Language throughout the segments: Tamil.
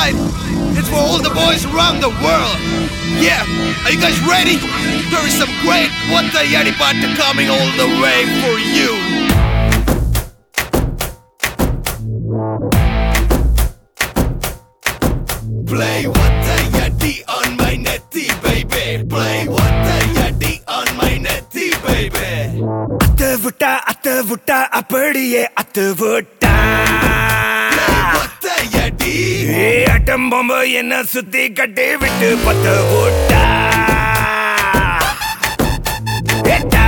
right. It's for all the boys around the world. Yeah, are you guys ready? There is some great What the Yeti Bata coming all the way for you. Play What the Yeti on my netty, baby. Play What the Yeti on my netty, baby. அத்து விட்டா அத்து விட்டா அப்படியே அத்து விட்டா Play What the Yeti. ஏ அட்டம் பொம்பு என்ன சுத்தி கட்டி விட்டு பத்து விட்டா ஏட்டா.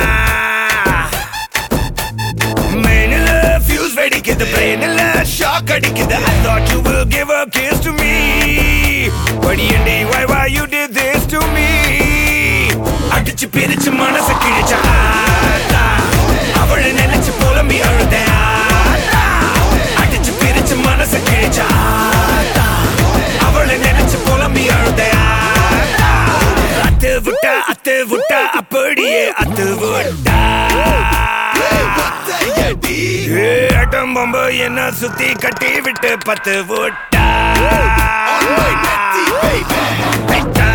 மெயினில் fuse வெடிக்குது brainல shock அடிக்குது I thought you will give a kiss to me But ஏண்டி why why you did this to me அடிச்சு பிரிச்சு மனசு கிழிச்ச ஆத்தா. அவளை நினைச்சு புலம்பி அழுதேன் ஆத்தா. அடிச்சு பிரிச்சு மனசு கிழிச்ச ஆத்தா. அவளை நினைச்சு புலம்பி அழுதேன் ஆத்தா. அத்து விட்டா அத்து விட்டா அப்படியே அத்து விட்டா What the Yeti. ஏ, அட்டம் பொம்பு என்ன சுத்தி கட்டி விட்டு பத்து விட்டா On my netty, baby. விட்டா.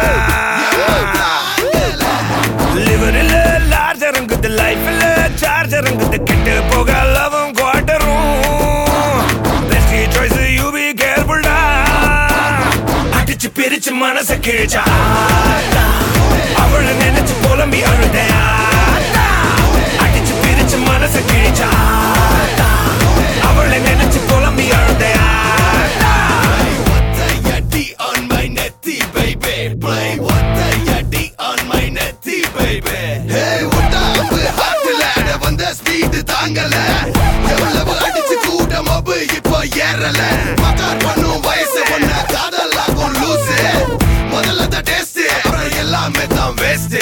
லிவரில் லார்ஜ் இறங்குது லைஃப்ல சார்ஜ் இறங்குது கெட்டு போக லவம் குவாட்டரும் பெஸ்ட் சாய்ஸ் யூ பி கேர்ஃபுல்டா அடிச்சு பிரிச்சு மனச கிழிச்சா அவளை நினைச்சு புலம்பி அழுதேன் ஆத்தா. அடிச்சு பிரிச்சு மனச கிழிச்சா அவளை நினைச்சு புலம்பி அழுதேன் ஆத்தா. What the Yeti on my netty, baby. Play What the Yeti on my netty, baby. Hey, உடாம்பு ஹாட்டுல வந்த ஸ்பீடு தாங்கல எவ்வளவு அடிச்சு கூட மபு இப்போ ஏறல மகார் பண்ணும் வயசு ஒன்ன காதலாகும் லூசு முதல்ல தான் டேஸ்ட் அப்புறம் எல்லாமே தான் வேஸ்ட்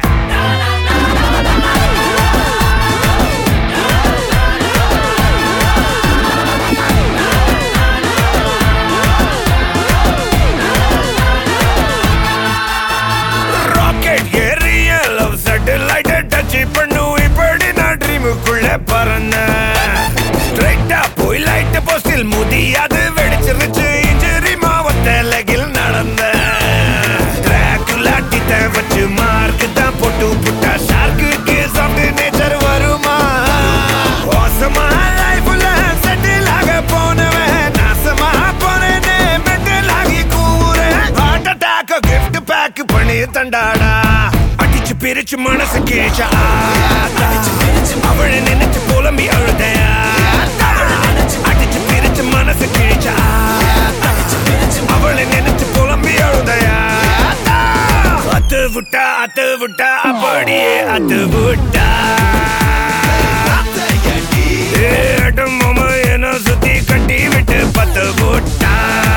ராக்கெட் ஏறிய லவ் சேட்டலைட் டச் பண்ணும் இப்படி நான் ட்ரீமுக்குள்ள பறந்த ஸ்ட்ரைட்டா போய் லைட் போஸ்டில் முதியாது வெடிச்சிருச்சு இன்ஜுரி மாவட்ட லகில் நடந்த டிராக்குலா டித்த வச்சு மார்க் தான் போட்டு புட்டா ஷார்க்கு சாஃப்ட் நேச்சர் வருமா மோசமா லைஃப்ல செட்டில் ஆக போனவன் நாசமா போனேனே மெட்டல் ஆகி கூறேன் ஹார்ட் அட்டாக் கிஃப்ட் பேக் பண்ணி தண்டாடா அடிச்சு பிரிச்சு மனசு கேச்சா அவளை நினைச்சு புலம்பி அழுதேன் அடிச்சு பிரிச்சு மனசு கிழிச்சா அவளை நினைச்சு புலம்பி அழுதையா அத்து விட்டா அத்து விட்டா அப்படியே அத்து விட்டா ஏ, அட்டம் பொம்மை என்ன சுத்தி கட்டி விட்டு பத்து விட்டா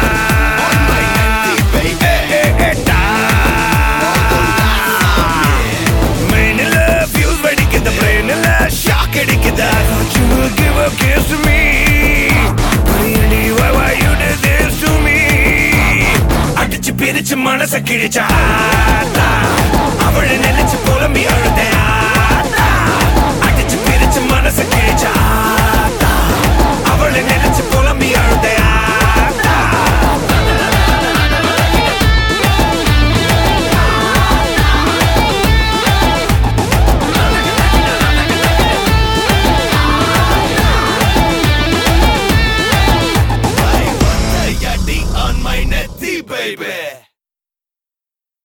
ஏ, ஏ, டா. மெயினில் fuse வெடிக்குது, brainல shock அடிக்குது. I thought you would give a kiss to me. Really, why, why you did this to me? அடிச்சு பிரிச்சு மனச கிழிச்சா அவளை நினைச்சு புலம்பி அழுதேன் ஆத்தா. அடிச்சு பிரிச்சு மனச கிழிச்சா அவளை நினைச்சு புலம்பி அழுதேன் ஆத்தா. Play What the Yeti on my netty, baby.